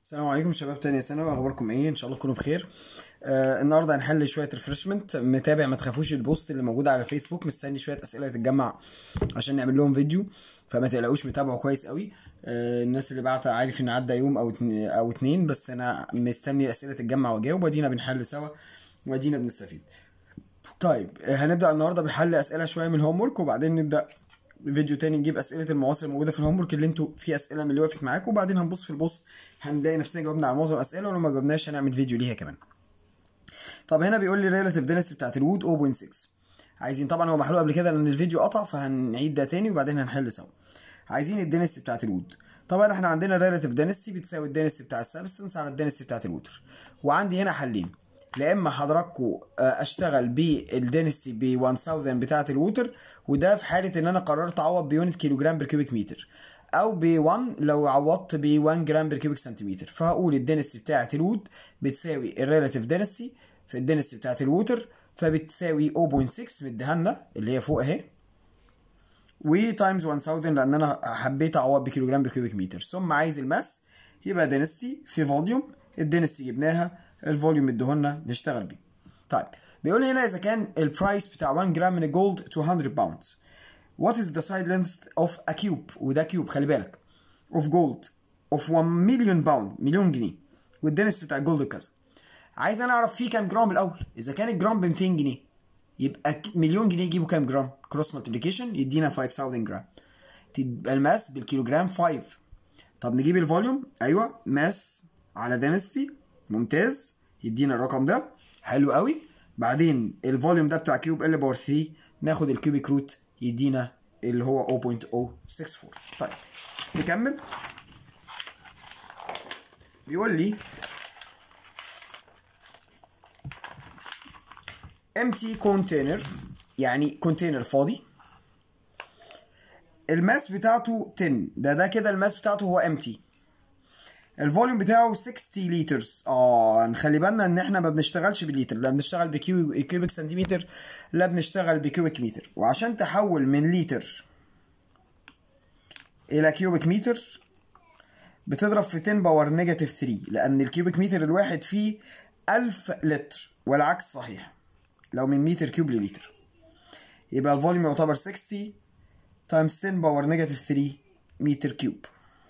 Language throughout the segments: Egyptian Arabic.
السلام عليكم شباب تانية ثانوي اخباركم ايه ان شاء الله تكونوا بخير آه النهارده هنحل شويه ريفرشمنت متابع ما تخافوش البوست اللي موجود على فيسبوك مستني شويه اسئله تتجمع عشان نعمل لهم فيديو فما تقلقوش متابعه كويس قوي آه الناس اللي بعت عارف ان عدى يوم او اتنين او اتنين بس انا مستني الاسئله تتجمع واجاوب وادينا بنحل سوا وادينا بنستفيد طيب آه، هنبدا النهارده بحل اسئله شويه من الهوم ورك وبعدين نبدا فيديو تاني نجيب اسئله المعاصر الموجوده في الهوم ورك اللي انتوا في اسئله من اللي وقفت معاكم وبعدين هنبص في البوست هنلاقي نفسنا جاوبنا على معظم الاسئله ولو ما جاوبناش هنعمل فيديو ليها كمان طب هنا بيقول لي الريلاتيف دينستي بتاعت الوود 0.6 عايزين طبعا هو محلول قبل كده لان الفيديو قطع فهنعيد ده تاني وبعدين هنحل سوا عايزين الدينستي بتاعت الوود طبعا احنا عندنا الريلاتيف دينستي بتساوي الدينستي بتاع السبستنس على الدينستي بتاعت الوتر وعندي هنا حلين لا اما حضراتكم اشتغل بالدينستي ب 1000 بتاعه الووتر وده في حاله ان انا قررت اعوض بيونت كيلو جرام بير كيوبيك متر او ب 1 لو عوضت ب 1 جرام بير كيوبيك سنتيمتر فهقول الدينستي بتاعه الوود بتساوي الريلاتيف دينستي في الدينستي بتاعه الووتر فبتساوي 0.6 مديها لنا اللي هي فوق اهي وتايمز 1000 لان انا حبيت اعوض بكيلو جرام بير كيوبيك متر ثم عايز الماس يبقى دينستي في فوليوم الدينستي جبناها الفوليوم ادهولنا نشتغل بيه طيب بيقول لي هنا اذا كان البرايس بتاع 1 جرام من الجولد 200 باوند what is the side length of a cube وده كيوب خلي بالك of gold of 1 مليون باوند مليون جنيه والدنس بتاع الجولد بكذا عايز انا اعرف فيه كام جرام الاول اذا كان الجرام ب 200 جنيه يبقى ك- مليون جنيه يجيبوا كام جرام كروس مالتيبيكيشن يدينا 5000 جرام تبقى الماس بالكيلوجرام 5 طب نجيب الفوليوم ايوه ماس على دينستي ممتاز يدينا الرقم ده حلو قوي بعدين الفوليوم ده بتاع كيوب ال باور 3 ناخد الكيوبيك روت يدينا اللي هو 0.064 طيب نكمل بيقول لي empty container يعني كونتينر فاضي الماس بتاعته 10 ده ده كده الماس بتاعته هو empty الفوليوم بتاعه 60 لترز اه نخلي بالنا ان احنا ما بنشتغلش بالليتر لا بنشتغل بكيو كيوبيك سنتيمتر لا بنشتغل بكيوبيك متر وعشان تحول من لتر الى كيوبيك متر بتضرب في 10 باور نيجاتيف 3 لان الكيوبيك متر الواحد فيه 1000 لتر والعكس صحيح لو من متر كيوب للتر يبقى الفوليوم يعتبر 60 تايمز 10 باور نيجاتيف 3 متر كيوب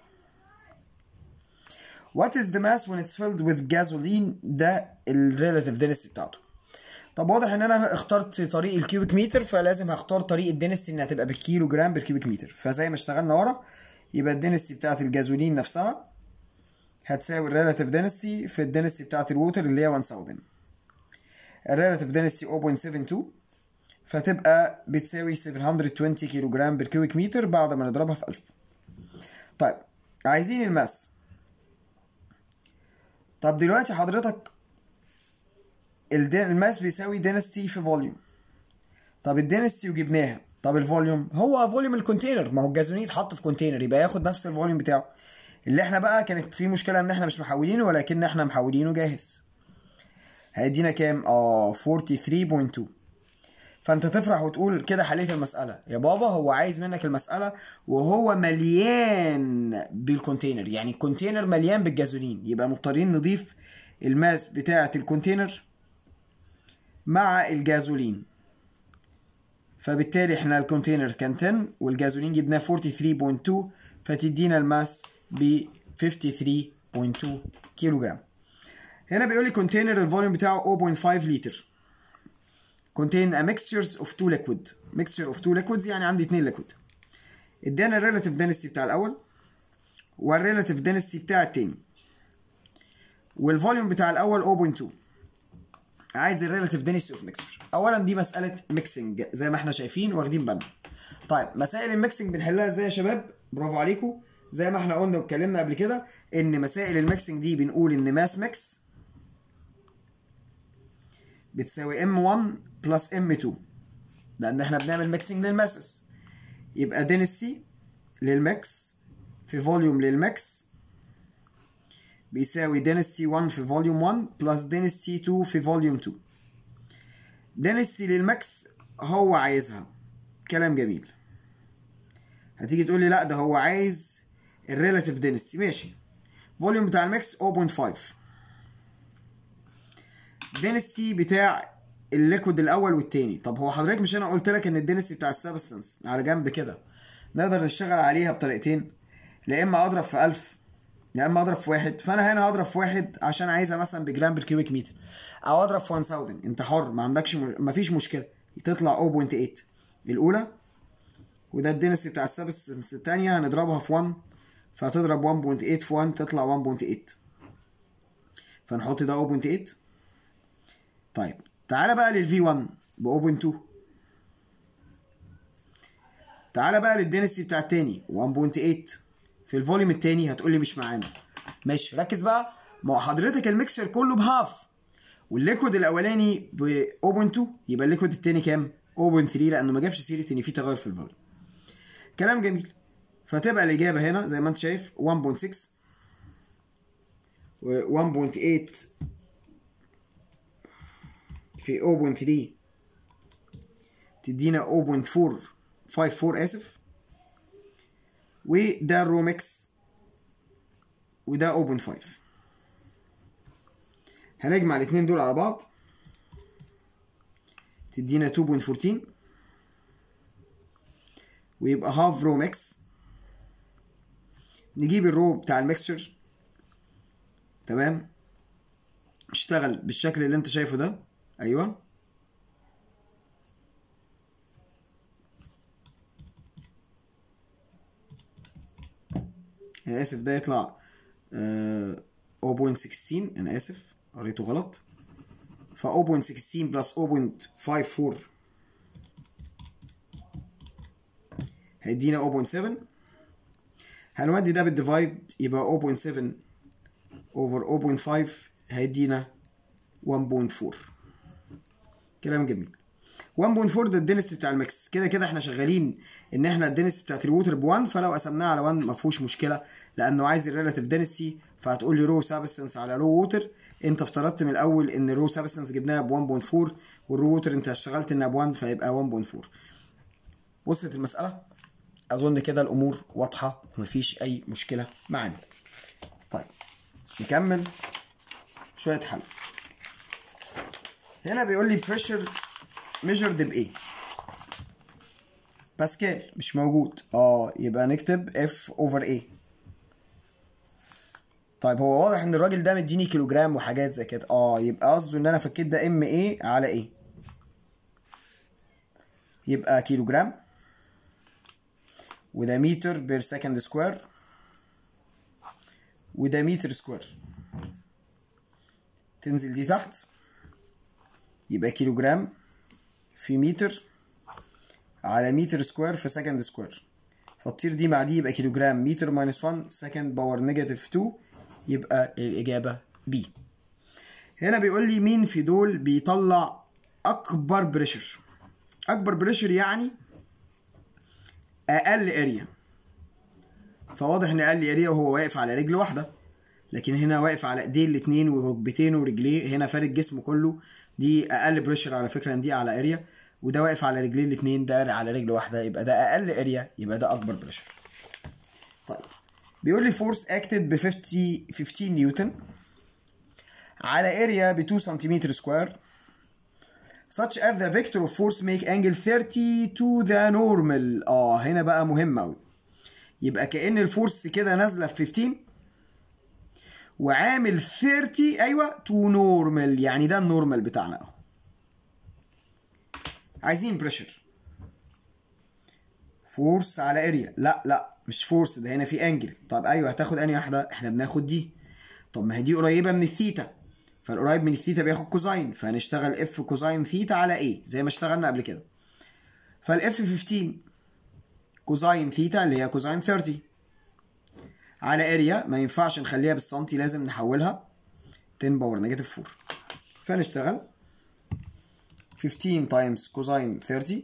What is the mass when it's filled with gasoline ده الريلاتيف density بتاعته طب واضح ان انا اخترت طريق الكيوبيك متر فلازم هختار طريق الدنستي انها تبقى بالكيلو جرام بالكيوبيك متر فزي ما اشتغلنا ورا يبقى الدنستي بتاعت الجازولين نفسها هتساوي الريلاتيف density في الدنستي بتاعت الووتر اللي هي 1000 الريلاتيف density 0.72 فتبقى بتساوي 720 كيلو جرام بالكيوبيك متر بعد ما نضربها في 1000 طيب عايزين الماس طب دلوقتي حضرتك الدين الماس بيساوي دينستي في فوليوم طب الدينستي وجبناها طب الفوليوم هو فوليوم الكونتينر ما هو الجازولين اتحط في كونتينر يبقى ياخد نفس الفوليوم بتاعه اللي احنا بقى كانت في مشكله ان احنا مش محولينه ولكن احنا محولينه جاهز هيدينا كام اه 43.2 فانت تفرح وتقول كده حليت المساله يا بابا هو عايز منك المساله وهو مليان بالكونتينر يعني الكونتينر مليان بالجازولين يبقى مضطرين نضيف الماس بتاعه الكونتينر مع الجازولين فبالتالي احنا الكونتينر كان 10 والجازولين جبناه 43.2 فتدينا الماس ب 53.2 كيلو جرام هنا بيقول لي كونتينر الفوليوم بتاعه 0.5 لتر contain a mixtures of two liquid mixture of two liquids يعني عندي اتنين liquid ادانا الريلاتيف density بتاع الاول والريلاتيف density بتاع التاني والفوليوم بتاع الاول 0.2 عايز الريلاتيف density of mixture اولا دي مساله ميكسنج زي ما احنا شايفين واخدين بالنا طيب مسائل الميكسنج بنحلها ازاي يا شباب برافو عليكم زي ما احنا قلنا واتكلمنا قبل كده ان مسائل الميكسنج دي بنقول ان ماس ميكس بتساوي M1 بلس M2 لأن احنا بنعمل ميكسنج للماسس يبقى density للميكس في فوليوم للميكس بيساوي density 1 في فوليوم 1 بلس density 2 في فوليوم 2 density للميكس هو عايزها كلام جميل هتيجي تقول لي لا ده هو عايز الريلاتيف density ماشي فوليوم بتاع الميكس 0.5 دينستي بتاع الليكويد الاول والتاني طب هو حضرتك مش انا قلت لك ان الدينستي بتاع السبستنس على جنب كده نقدر نشتغل عليها بطريقتين لا اما اضرب في 1000 يا اما اضرب في واحد فانا هنا هضرب في واحد عشان عايزها مثلا بجرام بالكيوبيك متر او اضرب في 1000 انت حر ما عندكش م... ما فيش مشكله تطلع 0.8 الاولى وده الدينستي بتاع السبستنس الثانيه هنضربها في 1 فهتضرب 1.8 في 1 تطلع 1.8 فنحط ده 0.8 طيب تعالى بقى للفي 1 ب 0.2 تعالى بقى للدينستي بتاع التاني 1.8 في الفوليوم التاني هتقول لي مش معانا ماشي ركز بقى ما هو حضرتك الميكسر كله بهاف والليكويد الاولاني ب 0.2 يبقى الليكويد التاني كام 0.3 لانه ما جابش سيره ان في تغير في الفوليوم كلام جميل فتبقى الاجابه هنا زي ما انت شايف 1.6 و 1.8 في 0.3 تدينا 0.454 اسف وده الرومكس وده 0.5 هنجمع الاتنين دول على بعض تدينا 2.14 ويبقى هاف رو ميكس نجيب الرو بتاع الميكسشر تمام اشتغل بالشكل اللي انت شايفه ده ايوه انا اسف ده يطلع آه 0.16 انا اسف قريته غلط ف 0.16 بلس 0.54 هيدينا 0.7 هنودي ده بالديفايد يبقى 0.7 اوفر 0.5 هيدينا 1.4 كلام جميل 1.4 ده الدنسيتي بتاع الميكس كده كده احنا شغالين ان احنا الدنسيتي بتاعت الووتر ب 1 فلو قسمناها على 1 ما فيهوش مشكله لانه عايز الريلاتيف دنسيتي فهتقول لي رو سابستنس على رو ووتر انت افترضت من الاول ان الرو سابستنس جبناها ب 1.4 والرو ووتر انت اشتغلت انها ب 1 فيبقى 1.4 وصلت المساله اظن كده الامور واضحه ومفيش اي مشكله معانا طيب نكمل شويه حل هنا بيقول لي pressure measured بايه باسكال مش موجود اه يبقى نكتب اف اوفر ايه طيب هو واضح ان الراجل ده مديني كيلوجرام وحاجات زي كده اه يبقى قصده ان انا فكيت ده ام ايه على ايه يبقى كيلوجرام وده متر بير سكند سكوير وده متر سكوير تنزل دي تحت يبقى كيلوجرام في متر على متر سكوير في سكند سكوير فتطير دي مع دي يبقى كيلوجرام متر ماينس 1 سكند باور نيجاتيف 2 يبقى الإجابة بي هنا بيقول لي مين في دول بيطلع أكبر بريشر أكبر بريشر يعني أقل اريا فواضح إن أقل اريا وهو واقف على رجل واحدة لكن هنا واقف على ايديه الاتنين وركبتين ورجليه هنا فارد جسمه كله دي اقل بريشر على فكره ان دي على اريا وده واقف على رجليه الاتنين ده على رجل واحده يبقى ده اقل اريا يبقى ده اكبر بريشر طيب بيقول لي فورس اكتد ب 50 15 نيوتن على اريا ب 2 سنتيمتر سكوير such as the vector of force make angle 30 to the normal اه هنا بقى مهم قوي يبقى كأن الفورس كده نازله في 15 وعامل 30 ايوه تو نورمال يعني ده النورمال بتاعنا اهو عايزين بريشر فورس على اريا لا لا مش فورس ده هنا في انجل طب ايوه هتاخد انهي واحده احنا بناخد دي طب ما هي دي قريبه من الثيتا فالقريب من الثيتا بياخد كوزاين فهنشتغل اف كوزاين ثيتا على ايه زي ما اشتغلنا قبل كده فالاف 15 كوزاين ثيتا اللي هي كوزاين 30 على اريا ما ينفعش نخليها بالسنتي لازم نحولها 10 باور نيجاتيف 4 فنشتغل 15 تايمز كوزاين 30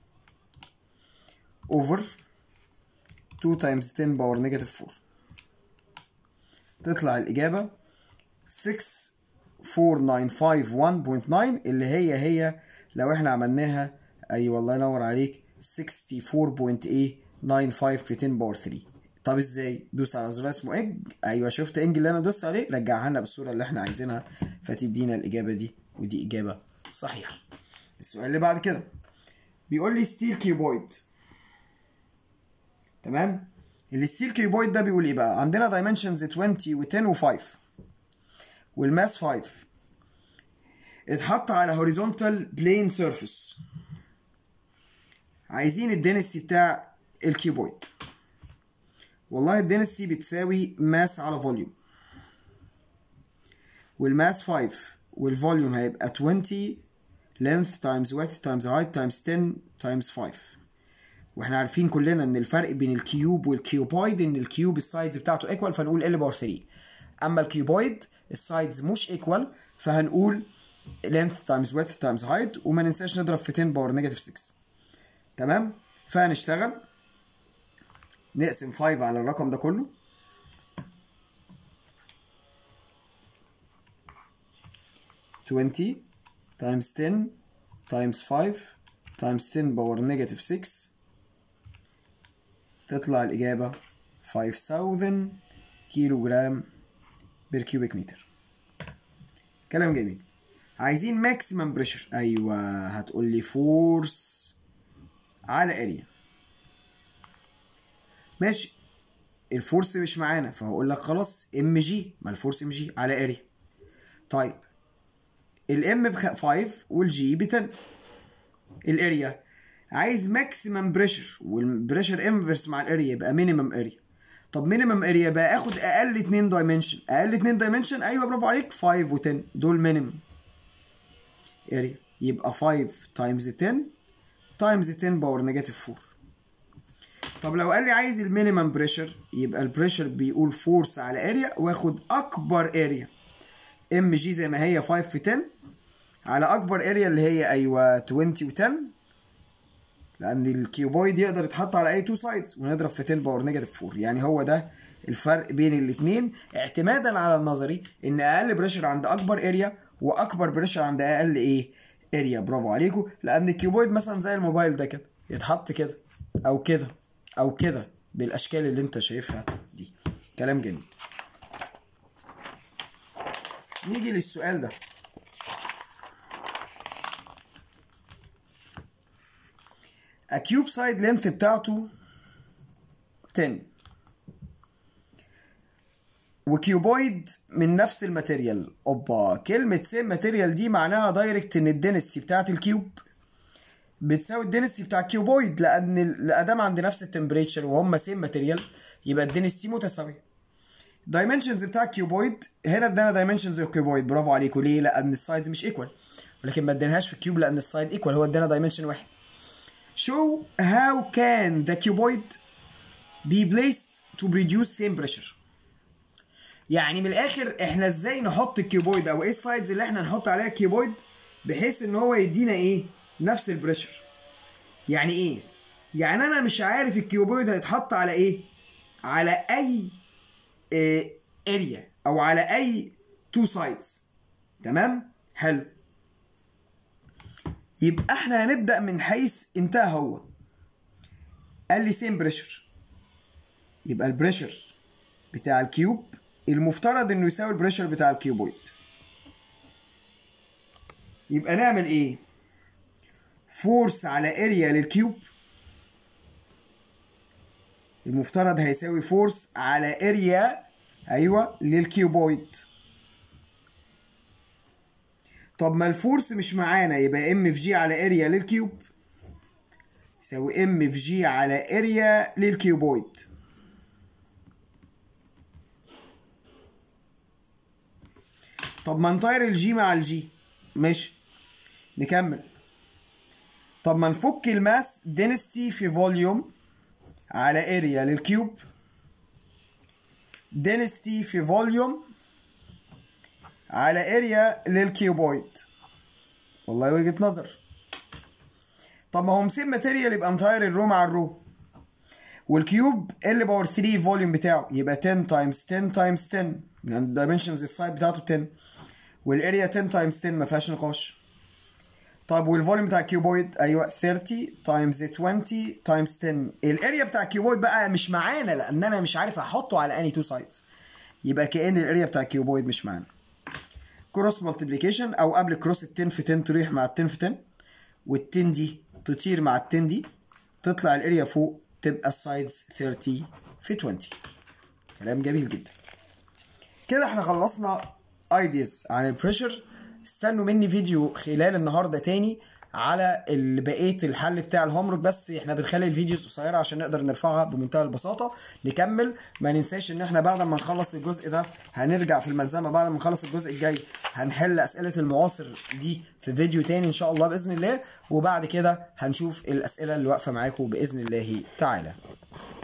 اوفر 2 تايمز 10 باور نيجاتيف 4 تطلع الإجابة 64951.9 اللي هي هي لو احنا عملناها أي أيوة والله ينور عليك 64.895 في 10 باور 3 طب ازاي دوس على زرار اسمه اج ايوه شفت انج اللي انا دوست عليه رجعها لنا بالصوره اللي احنا عايزينها فتدينا الاجابه دي ودي اجابه صحيحه السؤال اللي بعد كده بيقول لي ستيل كيوبويد تمام الستيل كيوبويد ده بيقول ايه بقى عندنا دايمنشنز 20 و10 و5 والماس 5 اتحط على هوريزونتال بلين سيرفيس عايزين الدنسي بتاع الكيوبويد والله الدنسي بتساوي ماس على فوليوم والماس 5 والفوليوم هيبقى 20 length times width times height times 10 times 5 واحنا عارفين كلنا ان الفرق بين الكيوب والكيوبويد ان الكيوب السايدز بتاعته ايكوال فنقول ال باور 3 اما الكيوبويد السايدز مش ايكوال فهنقول length times width times height وما ننساش نضرب في 10 باور نيجاتيف 6 تمام فهنشتغل نقسم 5 على الرقم ده كله twenty times ten times five times ten باور نيجاتيف 6 تطلع الإجابة 5000 كيلو جرام بير كيوبيك متر كلام جميل عايزين ماكسيمم بريشر ايوه هتقول لي فورس على اريا ماشي الفورس مش معانا فهقول لك خلاص ام جي ما الفورس ام جي على اريا طيب الام ب 5 والجي ب 10 الاريا عايز ماكسيمم بريشر والبريشر انفرس مع الاريا يبقى مينيمم اريا طب مينيمم اريا بقى اخد اقل 2 دايمنشن اقل 2 دايمنشن ايوه برافو عليك 5 و10 دول مينيمم اريا يبقى 5 تايمز 10 تايمز 10 باور نيجاتيف 4 طب لو قال لي عايز المينيمم بريشر يبقى البريشر بيقول فورس على اريا واخد اكبر اريا ام جي زي ما هي 5 في 10 على اكبر اريا اللي هي ايوه 20 و10 لان الكيوبويد يقدر يتحط على اي تو سايدز ونضرب في 10 باور نيجاتيف 4 يعني هو ده الفرق بين الاثنين اعتمادا على النظري ان اقل بريشر عند اكبر اريا واكبر بريشر عند اقل ايه اريا برافو عليكم لان الكيوبويد مثلا زي الموبايل ده كده يتحط كده او كده او كده بالاشكال اللي انت شايفها دي كلام جميل نيجي للسؤال ده الكيوب سايد لينث بتاعته 10 وكيوبويد من نفس الماتيريال اوبا كلمة سيم ماتيريال دي معناها دايركت ان الدنسي بتاعت الكيوب بتساوي الدنسي بتاع الكيوبويد لان الادام عند نفس التمبريتشر وهم سيم ماتيريال يبقى الدنسي متساويه دايمنشنز بتاع الكيوبويد هنا ادانا دايمنشنز الكيوبويد برافو عليكم ليه لان السايدز مش ايكوال ولكن ما اديناهاش في الكيوب لان السايد ايكوال هو ادانا دايمنشن واحد show how can the cuboid be placed to produce same pressure يعني من الاخر احنا ازاي نحط الكيوبويد او ايه السايدز اللي احنا نحط عليها الكيوبويد بحيث ان هو يدينا ايه نفس البريشر يعني ايه يعني انا مش عارف الكيوبويد هيتحط على ايه على اي اريا او على اي تو سايدز تمام حلو يبقى احنا هنبدا من حيث انتهى هو قال لي سيم بريشر يبقى البريشر بتاع الكيوب المفترض انه يساوي البريشر بتاع الكيوبويد يبقى نعمل ايه فورس على اريا للكيوب المفترض هيساوي فورس على اريا ايوه للكيوبويد طب ما الفورس مش معانا يبقى ام في جي على اريا للكيوب يساوي ام في جي على اريا للكيوبويد طب ما نطير الجي مع الجي ماشي نكمل طب ما نفك الماس دينستي في فوليوم على اريا للكيوب دينستي في فوليوم على اريا للكيوبويد والله وجهة نظر طب ما هو مسيب ماتيريال يبقى مطير الرو مع الرو والكيوب ال باور 3 فوليوم بتاعه يبقى 10 تايمز 10 تايمز 10 يعني الدايمنشنز السايد بتاعته 10 والاريا 10 تايمز 10 ما فيهاش نقاش طيب والفوليوم بتاع الكيوبويد ايوه 30 تايمز 20 تايمز 10 الاريا بتاع الكيوبويد بقى مش معانا لان انا مش عارف احطه على اني تو سايدز يبقى كأن الاريا بتاع الكيوبويد مش معانا كروس مالتيبليكيشن او قبل كروس ال 10 في 10 تروح مع ال 10 في 10 وال 10 دي تطير مع ال 10 دي تطلع الاريا فوق تبقى السايدز 30 في 20 كلام جميل جدا كده احنا خلصنا ايديز عن البريشر استنوا مني فيديو خلال النهارده تاني على ال- بقيه الحل بتاع الهومورك بس احنا بنخلي الفيديوز قصيره عشان نقدر نرفعها بمنتهى البساطه نكمل ما ننساش ان احنا بعد ما نخلص الجزء ده هنرجع في الملزمه بعد ما نخلص الجزء الجاي هنحل اسئله المعاصر دي في فيديو تاني ان شاء الله باذن الله وبعد كده هنشوف الاسئله اللي واقفه معاكم باذن الله تعالى